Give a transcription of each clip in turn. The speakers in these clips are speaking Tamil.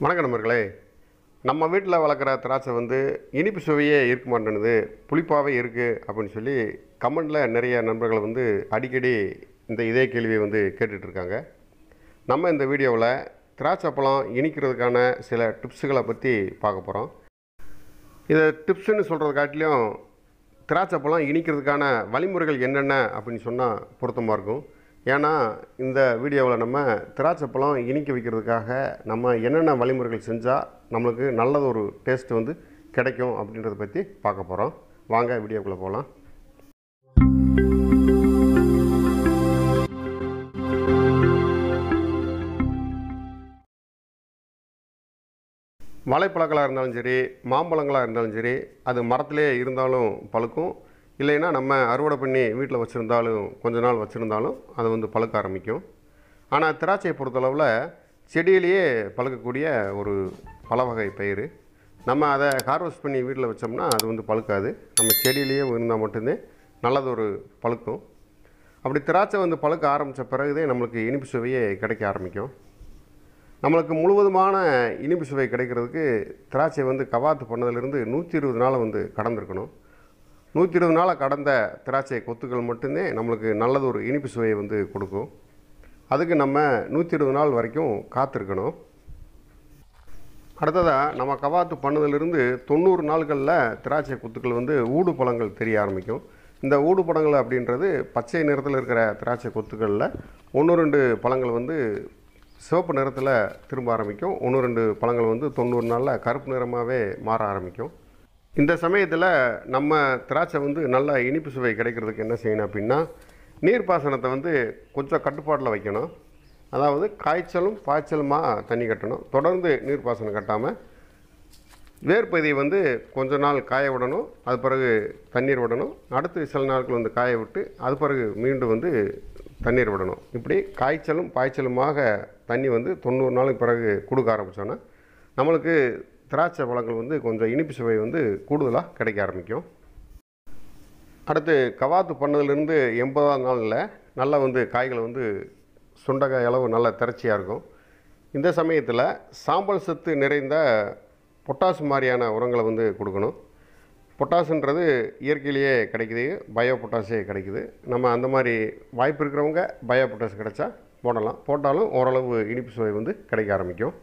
வணக்கம் நண்பர்களே நம்ம வீட்டில் வளர்க்குற திராட்சை வந்து இனிப்பு சுவையே இருக்க மாட்டேனுது புளிப்பாகவே இருக்குது அப்படின்னு சொல்லி கமெண்டில் நிறைய நண்பர்கள் வந்து அடிக்கடி இந்த இதே கேள்வியை வந்து கேட்டுட்ருக்காங்க நம்ம இந்த வீடியோவில் திராட்சை பழம் இனிக்கிறதுக்கான சில டிப்ஸுகளை பற்றி பார்க்க போகிறோம் இதை டிப்ஸுன்னு சொல்கிறத காட்டிலும் திராட்சை பழம் இனிக்கிறதுக்கான வழிமுறைகள் என்னென்ன அப்படின்னு சொன்னால் பொருத்தமாக இருக்கும் ஏன்னா இந்த வீடியோவில் நம்ம திராட்சை பழம் இனிக்க வைக்கிறதுக்காக நம்ம என்னென்ன வழிமுறைகள் செஞ்சால் நம்மளுக்கு நல்லது ஒரு டேஸ்ட் வந்து கிடைக்கும் அப்படின்றத பற்றி பார்க்க போகிறோம் வாங்க வீடியோக்குள்ளே போகலாம் வாழைப்பழங்களாக இருந்தாலும் சரி மாம்பழங்களாக இருந்தாலும் சரி அது மரத்திலே இருந்தாலும் பழுக்கும் இல்லைன்னா நம்ம அறுவடை பண்ணி வீட்டில் வச்சுருந்தாலும் கொஞ்ச நாள் வச்சுருந்தாலும் அது வந்து பழுக்க ஆரம்பிக்கும் ஆனால் திராட்சையை பொறுத்தளவில் செடியிலேயே பழுக்கக்கூடிய ஒரு பல வகை பயிர் நம்ம அதை ஹார்வெஸ்ட் பண்ணி வீட்டில் வச்சோம்னா அது வந்து பழுக்காது நம்ம செடியிலேயே இருந்தால் மட்டும்தான் நல்லது ஒரு பழுக்கும் அப்படி திராட்சை வந்து பழுக்க ஆரம்பித்த பிறகுதே நம்மளுக்கு இனிப்பு சுவையே கிடைக்க ஆரம்பிக்கும் நம்மளுக்கு முழுவதுமான இனிப்பு சுவை கிடைக்கிறதுக்கு திராட்சை வந்து கவாத்து பண்ணதுலேருந்து நூற்றி இருபது நாளை வந்து கடந்திருக்கணும் நூற்றி இருபது நாளை கடந்த திராட்சை கொத்துக்கள் மட்டுமே நம்மளுக்கு நல்லது ஒரு இனிப்பு சுவையை வந்து கொடுக்கும் அதுக்கு நம்ம நூற்றி இருபது நாள் வரைக்கும் காத்திருக்கணும் அடுத்ததாக நம்ம கவாத்து பண்ணதிலிருந்து தொண்ணூறு நாட்களில் திராட்சை கொத்துக்கள் வந்து ஊடு பழங்கள் தெரிய ஆரம்பிக்கும் இந்த ஊடு பழங்கள் அப்படின்றது பச்சை நிறத்தில் இருக்கிற திராட்சை கொத்துக்களில் ஒன்று ரெண்டு பழங்கள் வந்து சிவப்பு நிறத்தில் திரும்ப ஆரம்பிக்கும் ஒன்று ரெண்டு பழங்கள் வந்து தொண்ணூறு நாளில் கருப்பு நிறமாகவே மாற ஆரம்பிக்கும் இந்த சமயத்தில் நம்ம திராட்சை வந்து நல்ல இனிப்பு சுவை கிடைக்கிறதுக்கு என்ன செய்யணும் அப்படின்னா நீர்ப்பாசனத்தை வந்து கொஞ்சம் கட்டுப்பாட்டில் வைக்கணும் அதாவது காய்ச்சலும் பாய்ச்சலுமாக தண்ணி கட்டணும் தொடர்ந்து நீர்ப்பாசனம் கட்டாமல் வேர்ப்பகுதியை வந்து கொஞ்ச நாள் காய விடணும் அது பிறகு தண்ணீர் விடணும் அடுத்து சில நாட்கள் வந்து காய விட்டு அது பிறகு மீண்டும் வந்து தண்ணீர் விடணும் இப்படி காய்ச்சலும் பாய்ச்சலுமாக தண்ணி வந்து தொண்ணூறு நாளுக்கு பிறகு கொடுக்க ஆரம்பித்தோன்னா நம்மளுக்கு திராட்சை பழங்கள் வந்து கொஞ்சம் இனிப்பு சுவை வந்து கூடுதலாக கிடைக்க ஆரம்பிக்கும் அடுத்து கவாத்து பண்ணதுலேருந்து எண்பதாம் நாளில் நல்லா வந்து காய்கள் வந்து சுண்டக்காய் அளவு நல்ல திரட்சியாக இருக்கும் இந்த சமயத்தில் சாம்பல் சத்து நிறைந்த பொட்டாசு மாதிரியான உரங்களை வந்து கொடுக்கணும் பொட்டாசுன்றது இயற்கையிலேயே கிடைக்குது பயோ பொட்டாஸே கிடைக்குது நம்ம அந்த மாதிரி வாய்ப்பு இருக்கிறவங்க பயோ பொட்டாஸ் கிடைச்சா போடலாம் போட்டாலும் ஓரளவு இனிப்பு சுவை வந்து கிடைக்க ஆரம்பிக்கும்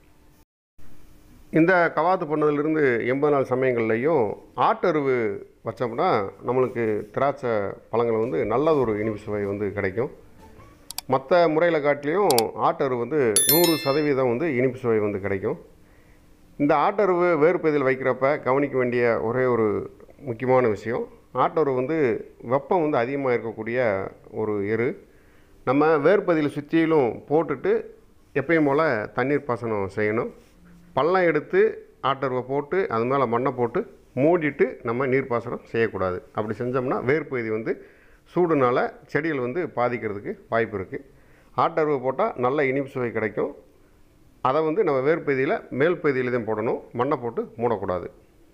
இந்த கவாத்து பண்ணதிலிருந்து எண்பது நாள் சமயங்கள்லையும் ஆட்டருவு வச்சோம்னா நம்மளுக்கு திராட்சை பழங்கள் வந்து நல்ல ஒரு இனிப்பு சுவை வந்து கிடைக்கும் மற்ற முறையில் காட்டிலையும் ஆட்டரு வந்து நூறு சதவீதம் வந்து இனிப்பு சுவை வந்து கிடைக்கும் இந்த ஆட்டருவு வேறுபதில் வைக்கிறப்ப கவனிக்க வேண்டிய ஒரே ஒரு முக்கியமான விஷயம் ஆட்டருவு வந்து வெப்பம் வந்து அதிகமாக இருக்கக்கூடிய ஒரு எரு நம்ம வேர்ப்பதியில் சுற்றிலும் போட்டுட்டு எப்பயும் போல் தண்ணீர் பாசனம் செய்யணும் பள்ளம் எடுத்து ஆட்டருவை போட்டு அது மேலே மண்ணை போட்டு மூடிட்டு நம்ம நீர்ப்பாசனம் செய்யக்கூடாது அப்படி செஞ்சோம்னா வேர்ப்பகுதி வந்து சூடுனால செடிகள் வந்து பாதிக்கிறதுக்கு வாய்ப்பு இருக்குது ஆட்டருவை போட்டால் நல்ல இனிப்பு சுவை கிடைக்கும் அதை வந்து நம்ம வேர்ப்பகுதியில் மேல் பகுதியில் தான் போடணும் மண்ணை போட்டு மூடக்கூடாது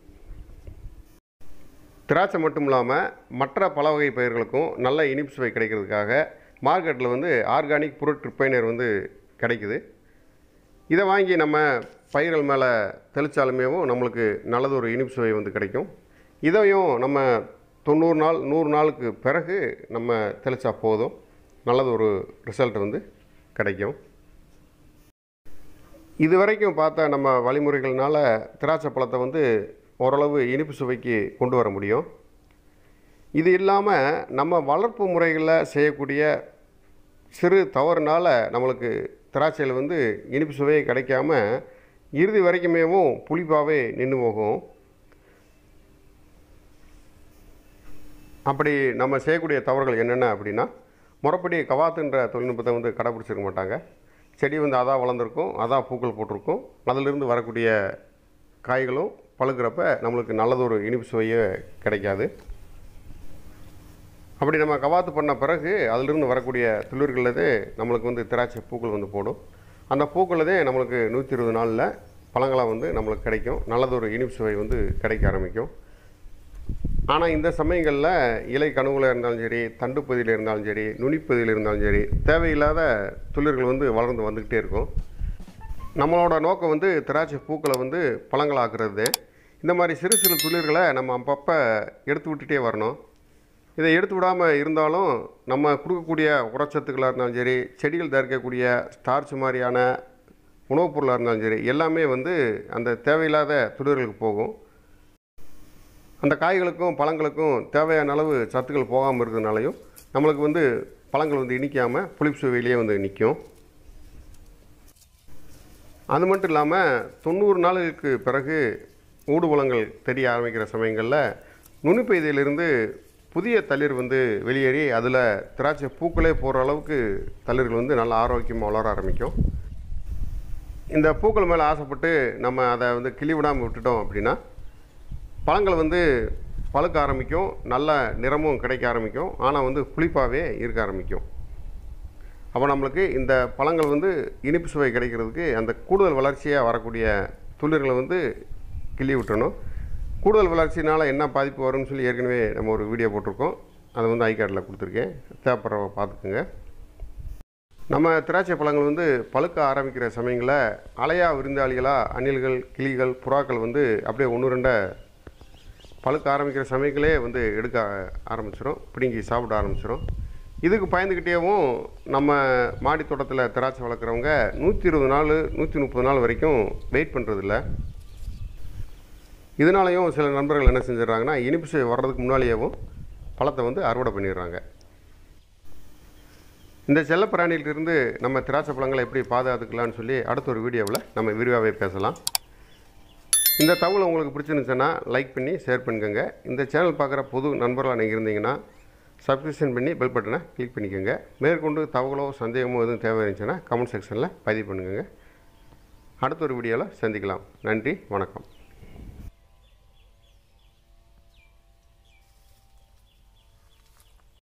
திராட்சை மட்டும் இல்லாமல் மற்ற பல வகை பயிர்களுக்கும் நல்ல இனிப்பு சுவை கிடைக்கிறதுக்காக மார்க்கெட்டில் வந்து ஆர்கானிக் புரட் ட்ரிப்பைனர் வந்து கிடைக்குது இதை வாங்கி நம்ம பயிர்கள் மேலே தெளித்தாலுமேவும் நம்மளுக்கு நல்லது ஒரு இனிப்பு சுவை வந்து கிடைக்கும் இதையும் நம்ம தொண்ணூறு நாள் நூறு நாளுக்கு பிறகு நம்ம தெளித்தா போதும் நல்லது ஒரு ரிசல்ட் வந்து கிடைக்கும் இது வரைக்கும் பார்த்த நம்ம வழிமுறைகள்னால திராட்சை பழத்தை வந்து ஓரளவு இனிப்பு சுவைக்கு கொண்டு வர முடியும் இது இல்லாமல் நம்ம வளர்ப்பு முறைகளில் செய்யக்கூடிய சிறு தவறுனால நம்மளுக்கு திராட்சையில் வந்து இனிப்பு சுவையே கிடைக்காம இறுதி வரைக்குமேவும் புளிப்பாகவே நின்று போகும் அப்படி நம்ம செய்யக்கூடிய தவறுகள் என்னென்ன அப்படின்னா முறைப்படி கவாத்துன்ற தொழில்நுட்பத்தை வந்து கடைப்பிடிச்சிருக்க மாட்டாங்க செடி வந்து அதான் வளர்ந்துருக்கும் அதான் பூக்கள் போட்டிருக்கும் அதிலிருந்து வரக்கூடிய காய்களும் பழுக்கிறப்ப நம்மளுக்கு நல்லதொரு இனிப்பு சுவையே கிடைக்காது அப்படி நம்ம கவாத்து பண்ண பிறகு அதிலிருந்து வரக்கூடிய துளிர்களதே நம்மளுக்கு வந்து திராட்சை பூக்கள் வந்து போடும் அந்த பூக்களதே நம்மளுக்கு நூற்றி இருபது நாளில் பழங்களாக வந்து நம்மளுக்கு கிடைக்கும் நல்லதொரு இனிப்பு சுவை வந்து கிடைக்க ஆரம்பிக்கும் ஆனால் இந்த சமயங்களில் இலை கணுவில் இருந்தாலும் சரி தண்டு பகுதியில் இருந்தாலும் சரி நுனிப்பகுதியில் இருந்தாலும் சரி தேவையில்லாத துளிர்கள் வந்து வளர்ந்து வந்துக்கிட்டே இருக்கும் நம்மளோட நோக்கம் வந்து திராட்சை பூக்களை வந்து பழங்களாக்குறது தான் இந்த மாதிரி சிறு சிறு துளிர்களை நம்ம அப்பப்போ எடுத்து விட்டுட்டே வரணும் இதை எடுத்து விடாமல் இருந்தாலும் நம்ம கொடுக்கக்கூடிய உரச்சத்துக்களாக இருந்தாலும் சரி செடிகள் தயாரிக்கக்கூடிய ஸ்டார்ச் மாதிரியான உணவுப் பொருளாக இருந்தாலும் சரி எல்லாமே வந்து அந்த தேவையில்லாத துளிர்களுக்கு போகும் அந்த காய்களுக்கும் பழங்களுக்கும் தேவையான அளவு சத்துக்கள் போகாமல் இருக்கிறதுனாலையும் நம்மளுக்கு வந்து பழங்கள் வந்து இனிக்காமல் புளிப்பு சுவையிலேயே வந்து நிற்கும் அது மட்டும் இல்லாமல் தொண்ணூறு நாளுக்கு பிறகு ஊடுபலங்கள் தெரிய ஆரம்பிக்கிற சமயங்களில் நுனிப்பெய்தியிலிருந்து புதிய தளிர் வந்து வெளியேறி அதில் திராட்சை பூக்களே போகிற அளவுக்கு தளிர்கள் வந்து நல்லா ஆரோக்கியமாக வளர ஆரம்பிக்கும் இந்த பூக்கள் மேலே ஆசைப்பட்டு நம்ம அதை வந்து கிளி விடாமல் விட்டுட்டோம் அப்படின்னா பழங்கள் வந்து பழுக்க ஆரம்பிக்கும் நல்ல நிறமும் கிடைக்க ஆரம்பிக்கும் ஆனால் வந்து புளிப்பாகவே இருக்க ஆரம்பிக்கும் அப்போ நம்மளுக்கு இந்த பழங்கள் வந்து இனிப்பு சுவை கிடைக்கிறதுக்கு அந்த கூடுதல் வளர்ச்சியாக வரக்கூடிய துளிர்களை வந்து கிள்ளி விட்டணும் கூடுதல் வளர்ச்சினால் என்ன பாதிப்பு வரும்னு சொல்லி ஏற்கனவே நம்ம ஒரு வீடியோ போட்டிருக்கோம் அதை வந்து ஐ கார்டில் கொடுத்துருக்கேன் தேவைப்படுறவங்க பார்த்துக்குங்க நம்ம திராட்சை பழங்கள் வந்து பழுக்க ஆரம்பிக்கிற சமயங்களில் அலையா விருந்தாளிகளாக அணில்கள் கிளிகள் புறாக்கள் வந்து அப்படியே ஒன்று ரெண்ட பழுக்க ஆரம்பிக்கிற சமயங்களே வந்து எடுக்க ஆரம்பிச்சிடும் பிடுங்கி சாப்பிட ஆரம்பிச்சிடும் இதுக்கு பயந்துக்கிட்டேவும் நம்ம மாடி தோட்டத்தில் திராட்சை வளர்க்குறவங்க நூற்றி இருபது நாள் நூற்றி முப்பது நாள் வரைக்கும் வெயிட் பண்ணுறதில்ல இதனாலையும் சில நண்பர்கள் என்ன செஞ்சிடறாங்கன்னா இனிப்பு சுவை வர்றதுக்கு முன்னாலேயேவும் பழத்தை வந்து அறுவடை பண்ணிடுறாங்க இந்த செல்லப்பிராணியிலிருந்து நம்ம திராட்சை பழங்களை எப்படி பாதுகாத்துக்கலாம்னு சொல்லி அடுத்த ஒரு வீடியோவில் நம்ம விரிவாகவே பேசலாம் இந்த தகவல் உங்களுக்கு பிடிச்சிருந்துச்சுன்னா லைக் பண்ணி ஷேர் பண்ணுங்க இந்த சேனல் பார்க்குற புது நண்பர்களாக நீங்கள் இருந்தீங்கன்னா சப்ஸ்கிரிப்ஷன் பண்ணி பெல் பட்டனை கிளிக் பண்ணிக்கோங்க மேற்கொண்டு தகவலோ சந்தேகமோ எதுவும் தேவை இருந்துச்சுன்னா கமெண்ட் செக்ஷனில் பதிவு பண்ணுங்க அடுத்த ஒரு வீடியோவில் சந்திக்கலாம் நன்றி வணக்கம்